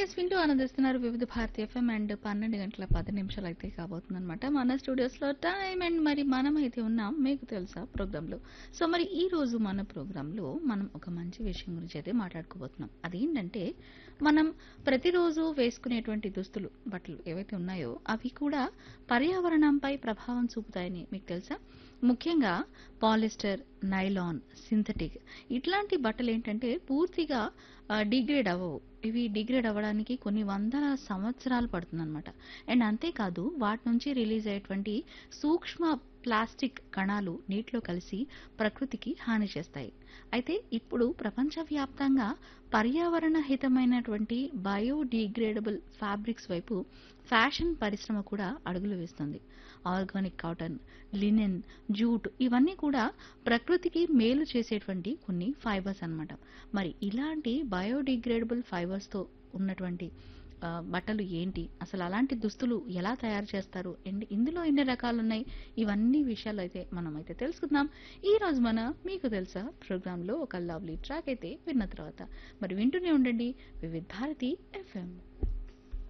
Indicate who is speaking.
Speaker 1: yes వింటూ ఆనందిస్తున్నారు వివిధ భారతి ఎఫ్ఎం అండ్ పన్నెండు గంటల పది నిమిషాలు అయితే కాబోతుంది అనమాట మన స్టూడియోస్లో టైం అండ్ మరి మనం అయితే ఉన్నాం మీకు తెలుసా ప్రోగ్రాంలో సో మరి ఈ రోజు మన ప్రోగ్రాంలో మనం ఒక మంచి విషయం గురించి అయితే మాట్లాడుకోబోతున్నాం అదేంటంటే మనం ప్రతిరోజు వేసుకునేటువంటి దుస్తులు బట్టలు ఏవైతే ఉన్నాయో అవి కూడా పర్యావరణంపై ప్రభావం చూపుతాయని మీకు తెలుసా ముఖ్యంగా పాలిస్టర్ నైలాన్ సింథటిక్ ఇట్లాంటి బట్టలు ఏంటంటే పూర్తిగా డిగ్రేడ్ అవ్వవు ఇవి డిగ్రేడ్ అవ్వడానికి కొన్ని వందల సంవత్సరాలు పడుతుందన్నమాట అండ్ అంతేకాదు వాటి నుంచి రిలీజ్ అయ్యేటువంటి సూక్ష్మ ప్లాస్టిక్ కణాలు నీటిలో కలిసి ప్రకృతికి హాని చేస్తాయి అయితే ఇప్పుడు ప్రపంచవ్యాప్తంగా పర్యావరణ హితమైనటువంటి బయోడిగ్రేడబుల్ ఫ్యాబ్రిక్స్ వైపు ఫ్యాషన్ పరిశ్రమ కూడా అడుగులు వేస్తుంది ఆర్గానిక్ కాటన్ లినెన్ జూట్ ఇవన్నీ కూడా ప్రకృతికి మేలు చేసేటువంటి కొన్ని ఫైబర్స్ అన్నమాట మరి ఇలాంటి బయోడిగ్రేడబుల్ ఫైబర్స్తో ఉన్నటువంటి ఆ, బట్టలు ఏంటి అసలు అలాంటి దుస్తులు ఎలా తయారు చేస్తారు అండ్ ఇందులో ఎన్ని రకాలు ఉన్నాయి ఇవన్నీ విషయాలు అయితే మనం అయితే తెలుసుకుందాం ఈ రోజు మన మీకు తెలుసా ప్రోగ్రాంలో ఒక లవ్లీ ట్రాక్ అయితే విన్న తర్వాత మరి వింటూనే ఉండండి వివిధ భారతి ఎఫ్ఎం